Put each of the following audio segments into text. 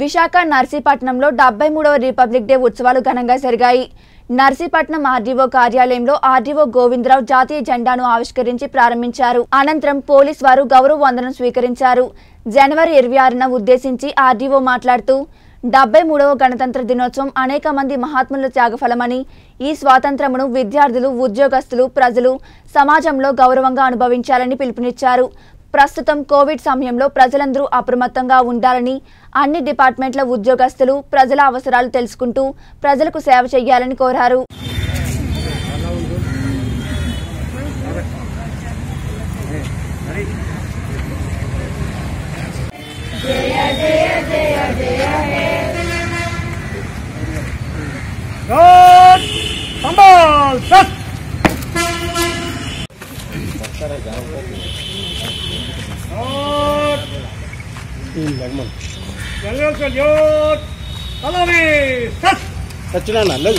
విశాఖ నర్సీపట్నంలో డెబ్బై మూడవ republic day ఉత్సవాలు ఘనంగా జరిగాయి నర్సీపట్నం ఆర్డీఓ కార్యాలయంలో ఆర్డీఓ గోవిందరావు జాతీయ జెండాను ఆవిష్కరించి ప్రారంభించారు అనంతరం పోలీస్ వారు గౌరవ వందనం స్వీకరించారు జనవరి ఇరవై ఆరున ఉద్దేశించి ఆర్డీఓ మాట్లాడుతూ డెబ్బై మూడవ గణతంత్ర దినోత్సవం అనేక మంది మహాత్ముల త్యాగఫలమని ఈ స్వాతంత్రమును విద్యార్థులు ఉద్యోగస్తులు ప్రజలు సమాజంలో గౌరవంగా అనుభవించాలని పిలుపునిచ్చారు ప్రస్తుతం కోవిడ్ సమయంలో ప్రజలందరూ అప్రమత్తంగా ఉండాలని అన్ని డిపార్ట్మెంట్ల ఉద్యోగస్తులు ప్రజల అవసరాలు తెలుసుకుంటూ ప్రజలకు సేవ చేయాలని కోరారు God, Sambal, Sat! God, General Salute, Salami, Sat! Satyanarayana లేదు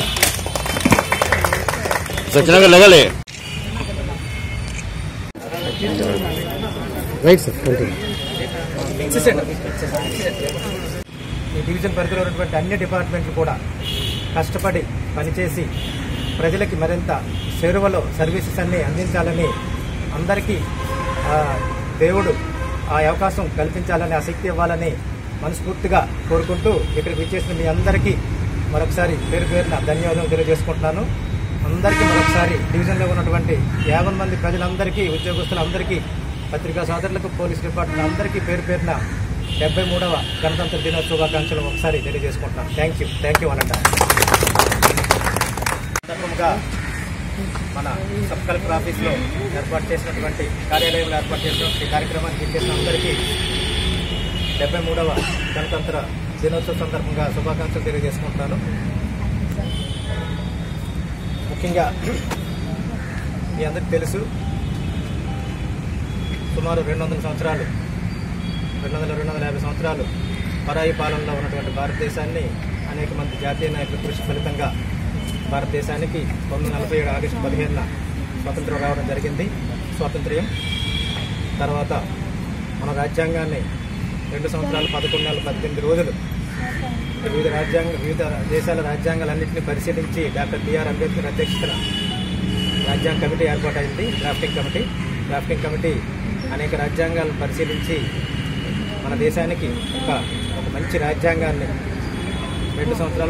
సత్యనారాయణ లెగలే రైట్ సార్ కంటిన్యూ ఈ డివిజన్ పరిధిలో ఉన్నటువంటి అన్ని డిపార్ట్మెంట్లు కూడా కష్టపడి పనిచేసి ప్రజలకి మరింత చేరువలో సర్వీసెస్ అన్ని అందించాలని అందరికీ ఆ, దేవుడు ఆ అవకాశం కల్పించాలని ఆ శక్తి ఇవ్వాలని మనస్ఫూర్తిగా కోరుకుంటూ ఇక్కడికి విచ్చేసిన మీ అందరికీ మరొకసారి పేరు పేరున ధన్యవాదాలు తెలియజేసుకుంటున్నాను అందరికీ మరొకసారి డివిజన్లో ఉన్నటువంటి యాభై మంది ప్రజలందరికీ ఉద్యోగస్తులందరికీ పత్రికా సోదరులకు పోలీస్ డిపార్ట్మెంట్ అందరికీ పేరు పేరున డెబ్బై మూడవ గణతంత్ర దిన శుభాకాంక్షలు ఒకసారి తెలియజేసుకుంటున్నాను థ్యాంక్ యూ థ్యాంక్ యూ అనంట సందర్భంగా మన సబ్ కలెక్టర్ ఆఫీస్లో ఏర్పాటు చేసినటువంటి కార్యాలయంలో ఏర్పాటు చేసినటువంటి కార్యక్రమానికి చేసిన అందరికీ డెబ్బై మూడవ గణతంత్ర దినోత్సవ సందర్భంగా శుభాకాంక్షలు తెలియజేసుకుంటున్నాను ముఖ్యంగా మీ అందరికీ తెలుసు సుమారు రెండు వందల సంవత్సరాలు రెండు వందల రెండు వందల యాభై సంవత్సరాలు పరాయి పాలనలో ఉన్నటువంటి భారతదేశాన్ని అనేక మంది జాతీయ నాయకుల కృషి ఫలితంగా భారతదేశానికి పంతొమ్మిది నలభై ఏడు ఆగస్టు పదిహేనున స్వాతంత్రం రావడం జరిగింది స్వాతంత్ర్యం తర్వాత మన రాజ్యాంగాన్ని రెండు సంవత్సరాలు పదకొండు నెలల పద్దెనిమిది రోజులు వివిధ రాజ్యాంగ వివిధ దేశాల రాజ్యాంగాలన్నింటినీ పరిశీలించి డాక్టర్ బిఆర్ అంబేద్కర్ అధ్యక్షతన రాజ్యాంగ కమిటీ ఏర్పాటైంది డ్రాఫ్టింగ్ కమిటీ డ్రాఫ్టింగ్ కమిటీ అనేక రాజ్యాంగాలను పరిశీలించి మన దేశానికి ఒక ఒక మంచి రాజ్యాంగాన్ని రెండు సంవత్సరాలు